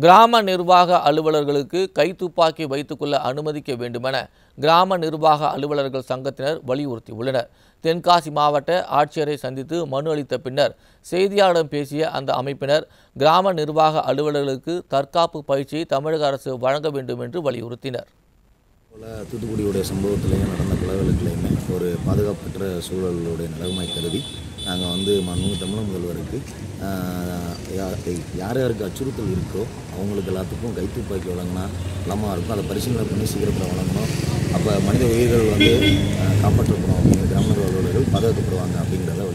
கிராம நிர்வாக அலுவலர்களுக்கு கைத்துப்பாக்கி வைத்துக்கொள்ள அனுமதிக்க வேண்டுமென கிராம நிர்வாக அலுவலர்கள் சங்கத்தினர் வலியுறுத்தியுள்ளனர் தென்காசி மாவட்ட ஆட்சியரை சந்தித்து மனு அளித்த பின்னர் செய்தியாளரிடம் பேசிய அந்த அமைப்பினர் கிராம நிர்வாக அலுவலர்களுக்கு தற்காப்பு பயிற்சியை தமிழக அரசு வழங்க வேண்டும் என்று வலியுறுத்தினர் போல தூத்துக்குடியுடைய சம்பவத்திலையும் நடந்த கொலைகளுக்குலையுமே ஒரு பாதுகாப்பற்ற சூழலுடைய நிலைமை கருதி நாங்கள் வந்து மனு தமிழக முதல்வருக்கு ஆஹ், யா- யார் யாருக்கு அச்சுறுத்தல் இருக்கோ அவங்களுக்கு எல்லாத்துக்கும் கைத்துப்பாக்கி வழங்கினா நலமாக இருக்கும் அதை பரிசீலனை பண்ணி சீக்கிரத்தில் வழங்கணும் அப்போ மனித உயிர்கள் வந்து ஆஹ், காப்பாற்றப்படும் அப்படிங்கிற கிராம அலுவலர்கள் பாதுகாக்கப்படுவாங்க அப்படிங்கிறத